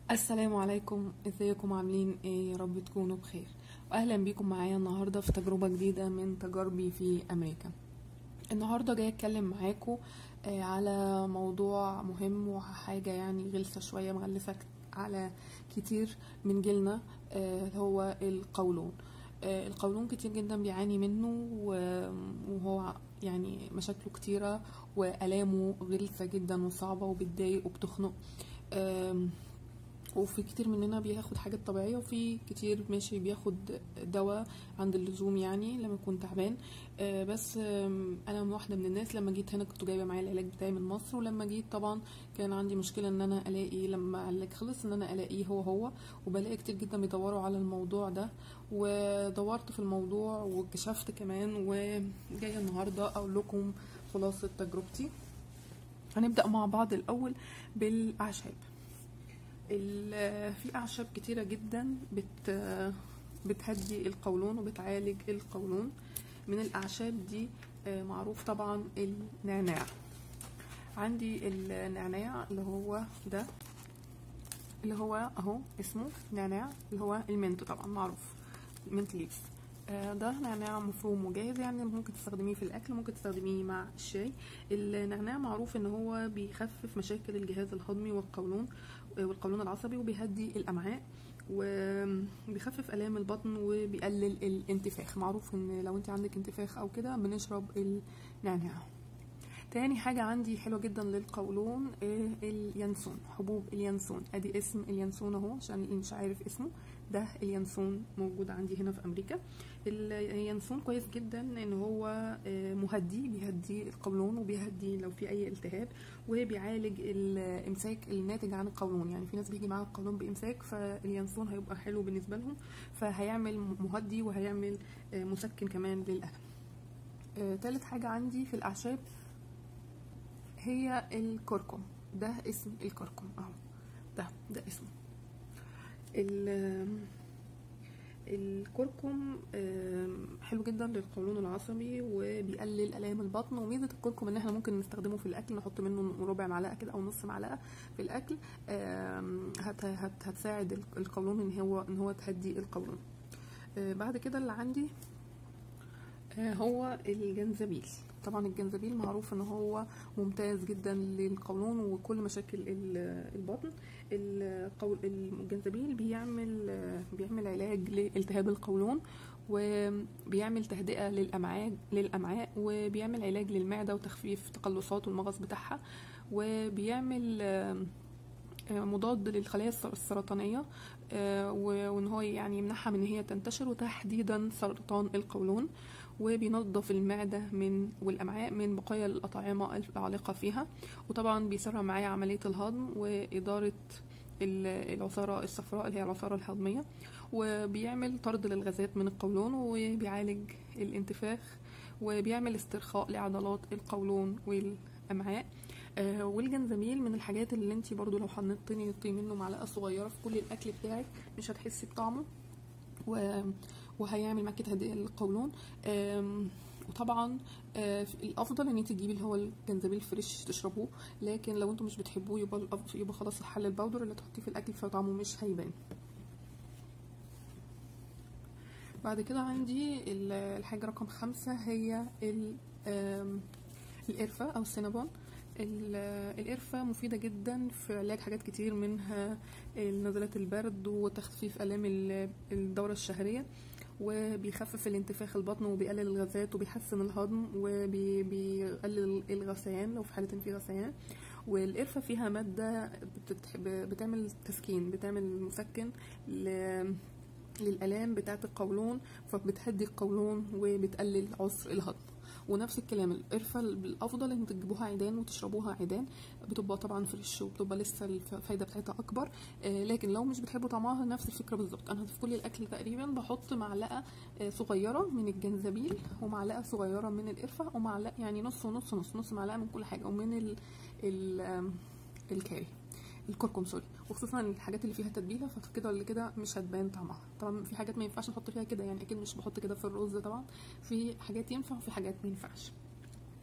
السلام عليكم ازيكم عاملين ايه يا رب تكونوا بخير واهلا بيكم معايا النهارده في تجربه جديده من تجاربي في امريكا النهارده جاي اتكلم معاكم آه، على موضوع مهم وحاجه يعني غلسه شويه مغلسه على كتير من جيلنا آه، هو القولون آه، القولون كتير جدا بيعاني منه و- وهو يعني مشاكله كتيرة وآلامه غلسة جدا وصعبة وبتضايق وبتخنق آم، وفي كتير مننا بياخد حاجات طبيعية وفي كتير ماشي بياخد دواء عند اللزوم يعني لما يكون تعبان آه، بس آم، انا من واحدة من الناس لما جيت هنا كنت جايبة معايا العلاج بتاعي من مصر ولما جيت طبعا كان عندي مشكلة ان انا الاقي لما العلاج خلص ان انا الاقيه هو هو وبلاقي كتير جدا بيدوروا على الموضوع ده ودورت في الموضوع واكتشفت كمان وجاية النهاردة اقول لكم خلاصة تجربتي هنبدأ مع بعض الأول بالأعشاب ال- في أعشاب كتيرة جدا بت بتهدي القولون وبتعالج القولون من الأعشاب دي آه، معروف طبعا النعناع عندي النعناع اللي هو ده اللي هو اهو اسمه نعناع اللي هو المنت طبعا معروف منت ليفز آه، ده نعناع مفروم وجاهز يعني ممكن تستخدميه في الاكل ممكن تستخدميه مع الشاي النعناع معروف ان هو بيخفف مشاكل الجهاز الهضمي والقولون آه، والقولون العصبي وبيهدي الامعاء وبيخفف الام البطن وبيقلل الانتفاخ معروف ان لو انت عندك انتفاخ او كده بنشرب النعناع تاني حاجة عندي حلوة جدا للقولون آه، اليانسون حبوب اليانسون ادي اسم اليانسون اهو عشان اللي مش عارف اسمه ده اليانسون موجود عندي هنا في امريكا اليانسون كويس جدا ان هو آه، مهدي بيهدي القولون وبيهدي لو في اي التهاب وبيعالج الامساك الناتج عن القولون يعني في ناس بيجي معاها القولون بامساك فاليانسون هيبقى حلو بالنسبة لهم فهيعمل مهدي وهيعمل آه، مسكن كمان للألم آه، تالت حاجة عندي في الأعشاب هي الكركم ده اسم الكركم اهو ده ده اسمه ال- الكركم آم، حلو جدا للقولون العصبي وبيقلل الام البطن وميزه الكركم ان احنا ممكن نستخدمه في الاكل نحط منه ربع معلقه كده او نص معلقه في الاكل آم، هت هت هتساعد القولون ان هو ان هو تهدي القولون آه، بعد كده اللي عندي آه، هو الجنزبيل طبعا الجنزبيل معروف ان هو ممتاز جدا للقولون وكل مشاكل ال- البطن القول الجنزبيل بيعمل آه، بيعمل علاج لالتهاب القولون وبيعمل تهدئة للأمعاء للأمعاء وبيعمل علاج للمعدة وتخفيف تقلصات والمغص بتاعها وبيعمل آم، آه، مضاد للخلايا السر- السرطانية آه، و- وان هو يعني يمنعها من ان هي تنتشر وتحديدا سرطان القولون وبينظف المعدة من والأمعاء من بقايا الأطعمة العالقة فيها وطبعا بيسرع معايا عملية الهضم وإدارة ال- العصارة الصفراء اللي هي العصارة الهضمية وبيعمل طرد للغازات من القولون وبيعالج الانتفاخ وبيعمل استرخاء لعضلات القولون والأمعاء آه، والجنزبيل من الحاجات اللي انتي برضو لو حنطيني نطي منه معلقة صغيرة في كل الأكل بتاعك مش هتحسي بطعمه و... وهيعمل معاكي تهدئة للقولون آم، وطبعا آه، الافضل ان انت تجيبي اللي هو الجنزبيل فريش تشربوه لكن لو انتم مش بتحبوه يبقى الأف- يبقى خلاص الحل البودر اللي تحطيه في الاكل فطعمه مش هيبان بعد كده عندي ال- الحاجة رقم خمسة هي ال- آم، القرفة أو السينابون ال- القرفة مفيدة جدا في علاج حاجات كتير منها نزلات البرد وتخفيف آلام ال- الدورة الشهرية وبيخفف الانتفاخ البطن وبيقلل الغازات وبيحسن الهضم وبيقلل الغثيان لو في حالة إن في غثيان والقرفة فيها مادة بتتح- بتعمل تسكين بتعمل مسكن ل- للآلام بتاعة القولون فبتهدي القولون وبتقلل عسر الهضم ونفس الكلام القرفة الأفضل إن تجيبوها عيدان وتشربوها عيدان بتبقى طبعا فريش وبتبقى لسه الفايدة بتاعتها أكبر آه، لكن لو مش بتحبوا طعمها نفس الفكرة بالظبط أنا في كل الأكل تقريبا بحط معلقة آه، صغيرة من الجنزبيل ومعلقة صغيرة من القرفة ومعلقة يعني نص ونص نص نص معلقة من كل حاجة ومن ال ال آم، الكاري الكركم سوري وخصوصا الحاجات اللي فيها تتبيله فكده ولا كده مش هتبان طعمها طبعا في حاجات ما ينفعش نحط فيها كده يعني اكيد مش بحط كده في الرز طبعا في حاجات ينفع وفي حاجات ما ينفعش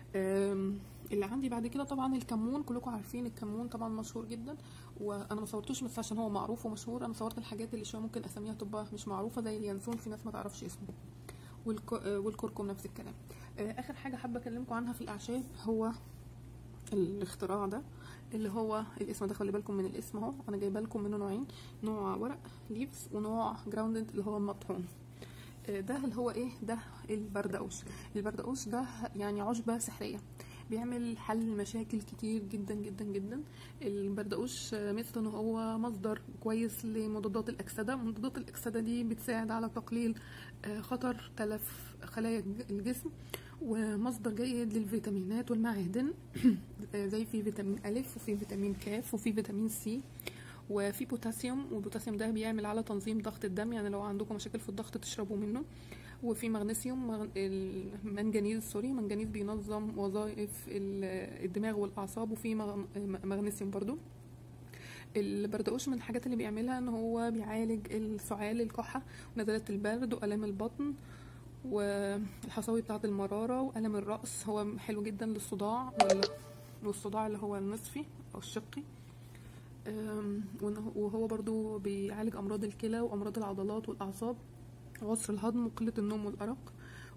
آم، اللي عندي بعد كده طبعا الكمون كلكم عارفين الكمون طبعا مشهور جدا وانا ما صورتوش بس عشان هو معروف ومشهور انا صورت الحاجات اللي شويه ممكن اساميها تبقى مش معروفه زي اليانسون في ناس ما تعرفش اسمه والك... آه، والكركم نفس الكلام آه، اخر حاجه حابه اكلمكم عنها في الاعشاب هو الاختراع ده اللي هو الاسم ده خلي بالكم من الاسم اهو انا جايبه لكم منه نوعين نوع ورق ليفز ونوع جراوندد اللي هو المطحون آه، ده اللي هو ايه ده البردقوش البردقوش ده يعني عشبة سحرية بيعمل حل مشاكل كتير جدا جدا جدا البردقوش آه، ميزته ان هو مصدر كويس لمضادات الاكسده مضادات الاكسده دي بتساعد على تقليل آه، خطر تلف خلايا الج- الجسم ومصدر جيد للفيتامينات والمعادن آه، زي في فيتامين ألف وفي فيتامين كاف وفي فيتامين سي وفي بوتاسيوم والبوتاسيوم ده بيعمل على تنظيم ضغط الدم يعني لو عندكم مشاكل في الضغط تشربوا منه وفي مغنيسيوم مغ- المنجنيز سوري منجنيز بينظم وظائف ال- الدماغ والاعصاب وفي مغ- مغنيسيوم برضو البردقوش من الحاجات اللي بيعملها ان هو بيعالج السعال الكحة ونزلات البرد والام البطن والحصاوي بتاعة المرارة والم الرأس هو حلو جدا للصداع وال- والصداع اللي هو النصفي او الشقي أم، وإنه- وهو برضو بيعالج امراض الكلى وامراض العضلات والاعصاب وعسر الهضم وقلة النوم والأرق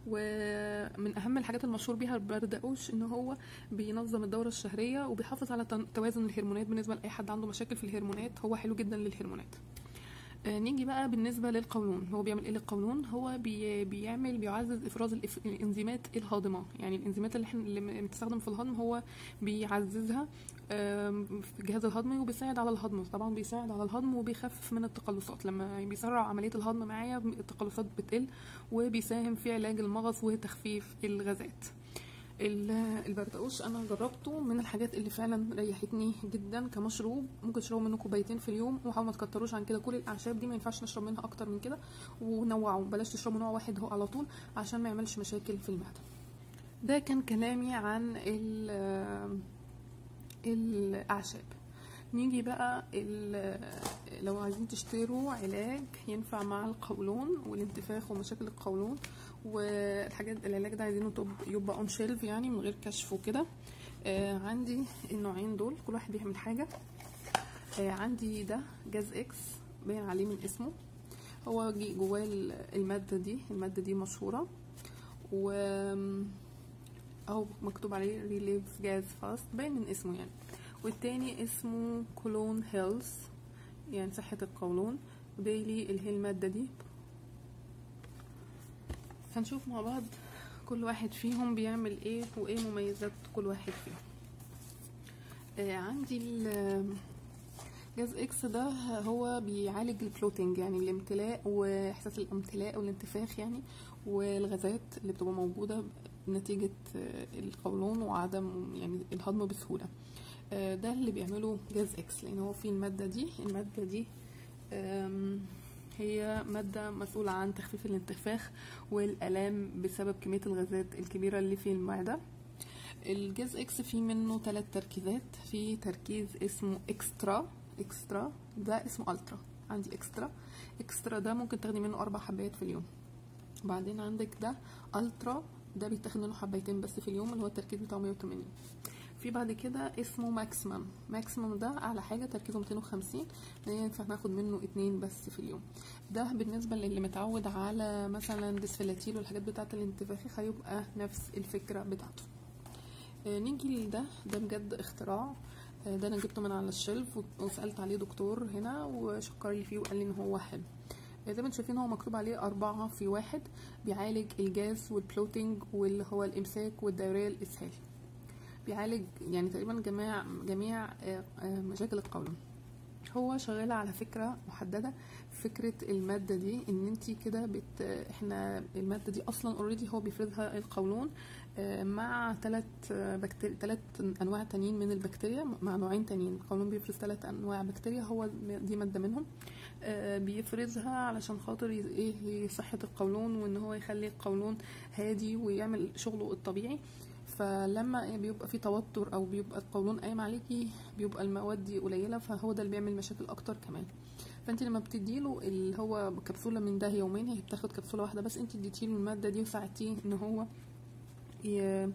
ومن أهم الحاجات المشهور بيها البردقوش إن هو بينظم الدورة الشهرية وبيحافظ على تن- توازن الهرمونات بالنسبة لأي حد عنده مشاكل في الهرمونات هو حلو جدا للهرمونات آه، نيجي بقى بالنسبة للقولون هو بيعمل ايه للقولون هو بي بيعمل بيعزز افراز الإف- الانزيمات الهاضمة يعني الانزيمات اللي احنا اللي بتستخدم في الهضم هو بيعززها آم، في الجهاز الهضمي وبيساعد على الهضم طبعا بيساعد على الهضم وبيخفف من التقلصات لما بيسرع عملية الهضم معايا التقلصات بتقل وبيساهم في علاج المغص وتخفيف الغازات ال- البردقوش انا جربته من الحاجات اللي فعلا ريحتني جدا كمشروب ممكن تشربوا منه كوبايتين في اليوم وحاولوا ما تكتروش عن كده كل الاعشاب دي ما ينفعش نشرب منها اكتر من كده ونوعوا بلاش تشربوا نوع واحد هو على طول عشان ما يعملش مشاكل في المعده ده كان كلامي عن ال- الاعشاب نيجي بقى ال- لو عايزين تشتروا علاج ينفع مع القولون والانتفاخ ومشاكل القولون والحاجات العلاج ده عايزينه طب يبقى اون شيلف يعني من غير كشف وكده آه عندي النوعين دول كل واحد بيعمل حاجه آه عندي ده جاز اكس باين عليه من اسمه هو جي- جواه ال- الماده دي الماده دي مشهوره و اهو مكتوب عليه ريليف جاز فاست باين من اسمه يعني والتاني اسمه كولون هيلث يعني صحة القولون ديلي اللي هي المادة دي هنشوف مع بعض كل واحد فيهم بيعمل ايه وايه مميزات كل واحد فيهم آه عندي ال- جاز اكس ده هو بيعالج الفلوتنج يعني الامتلاء واحساس الامتلاء والانتفاخ يعني والغازات اللي بتبقى موجوده نتيجه آه، القولون وعدم يعني الهضم بسهوله آه، ده اللي بيعمله جاز اكس لان هو فيه الماده دي الماده دي آم، هي مادة مسؤولة عن تخفيف الانتفاخ والآلام بسبب كمية الغازات الكبيرة اللي في المعدة الجاز اكس فيه منه ثلاث تركيزات في تركيز اسمه اكسترا اكسترا ده اسمه الترا عندي اكسترا اكسترا ده ممكن تاخدي منه اربع حبايات في اليوم وبعدين عندك ده الترا ده بيتاخد منه حبايتين بس في اليوم اللي هو التركيز بتاعه 180 في بعد كده اسمه ماكسيمم ماكسيمم ده اعلى حاجه تركيزه 250 ده ينفع ناخد منه اتنين بس في اليوم ده بالنسبه للي متعود على مثلا ديسفيلاتيل والحاجات بتاعه الانتفاخ هيبقى نفس الفكره بتاعته آه، نيجي لده ده بجد اختراع آه، ده انا جبته من على الشلف و- وسالت عليه دكتور هنا وشكر لي فيه وقال لي ان هو حلو آه، زي ما انتم شايفين هو مكتوب عليه أربعة في واحد بيعالج الجاز والبلوتينج واللي هو الإمساك والدورية الإسهال بيعالج يعني تقريبا جميع جميع آه، آه، مشاكل القولون هو شغال على فكرة محددة فكرة المادة دي ان انت كده بت احنا المادة دي اصلا اوريدي هو بيفرزها القولون آه، مع ثلاث بكتيريا ثلاث انواع تانيين من البكتيريا مع نوعين تانيين القولون بيفرز ثلاث انواع بكتيريا هو دي مادة منهم آه، بيفرزها علشان خاطر ي- ايه صحة القولون وان هو يخلي القولون هادي ويعمل شغله الطبيعي فلما بيبقى في توتر او بيبقى القولون قايم عليكي بيبقى المواد دي قليله فهو ده اللي بيعمل مشاكل اكتر كمان فانت لما بتديله اللي هو كبسوله من ده يومين هي بتاخد كبسوله واحده بس انت اديتيله الماده دي وساعدتيه ان هو ي-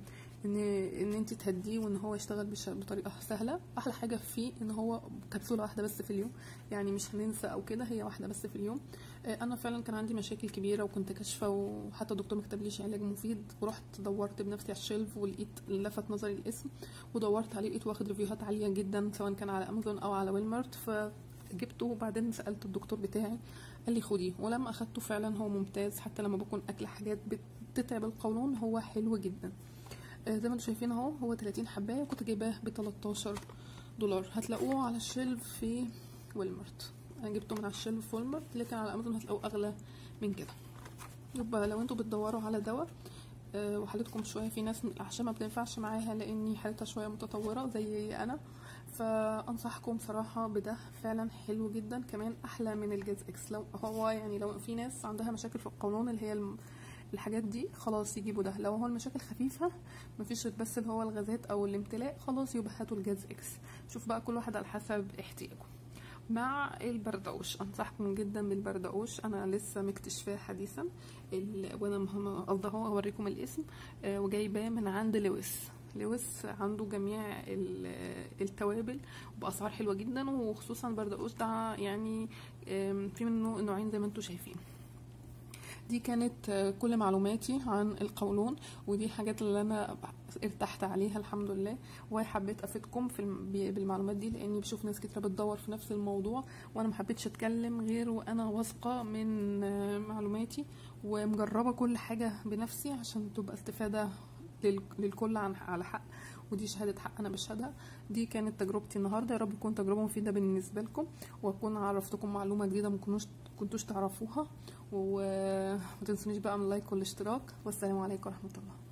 ان ان انت تهديه وان هو يشتغل بش- بطريقه سهله احلى حاجه فيه ان هو كبسوله واحده بس في اليوم يعني مش هننسى او كده هي واحده بس في اليوم آه، انا فعلا كان عندي مشاكل كبيره وكنت كاشفه وحتى الدكتور ما كتبليش علاج مفيد ورحت دورت بنفسي على الشيلف ولقيت لفت نظري الاسم ودورت عليه لقيت واخد ريفيوهات عاليه جدا سواء كان على امازون او على ويلمارت فجبته وبعدين سالت الدكتور بتاعي قال لي خديه ولما اخدته فعلا هو ممتاز حتى لما بكون اكل حاجات بتتعب القولون هو حلو جدا آه، زي ما انتم شايفين اهو هو 30 حبايه وكنت جايباه ب 13 دولار هتلاقوه على الشيلف في ويلمارت انا جبته من على الشيلف في ويلمارت لكن على امازون هتلاقوه اغلى من كده يبقى لو انتوا بتدوروا على دواء آه، وحالتكم شويه في ناس الاعشاب ما بتنفعش معاها لاني حالتها شويه متطوره زي انا فانصحكم صراحه بده فعلا حلو جدا كمان احلى من الجاز اكس لو هو يعني لو في ناس عندها مشاكل في القولون اللي هي الم- الحاجات دي خلاص يجيبوا ده لو هو المشاكل خفيفه مفيش غير بس اللي هو الغازات او الامتلاء خلاص يبقى هاتوا الجاز اكس شوف بقى كل واحد على حسب احتياجه مع البردقوش انصحكم جدا بالبردقوش انا لسه مكتشفاه حديثا ال- وانا مهم قصدي اهو اوريكم الاسم آه، وجايباه من عند لويس لويس عنده جميع ال- التوابل باسعار حلوه جدا وخصوصا البردقوش ده يعني آم، في منه نوعين زي ما انتم شايفين دي كانت آه، كل معلوماتي عن القولون ودي الحاجات اللي انا ارتحت عليها الحمد لله وحبيت افيدكم في الم- ب- بالمعلومات دي لاني بشوف ناس كتير بتدور في نفس الموضوع وانا ما حبيتش اتكلم غير وانا واثقه من آه، معلوماتي ومجربه كل حاجه بنفسي عشان تبقى استفاده لل- للكل عن على حق ودي شهاده حق انا بشهدها دي كانت تجربتي النهارده يا رب تكون تجربه مفيده بالنسبه لكم واكون عرفتكم معلومه جديده ما كنتوش كنتوش تعرفوها وما تنسونيش بقى من اللايك والاشتراك والسلام عليكم ورحمه الله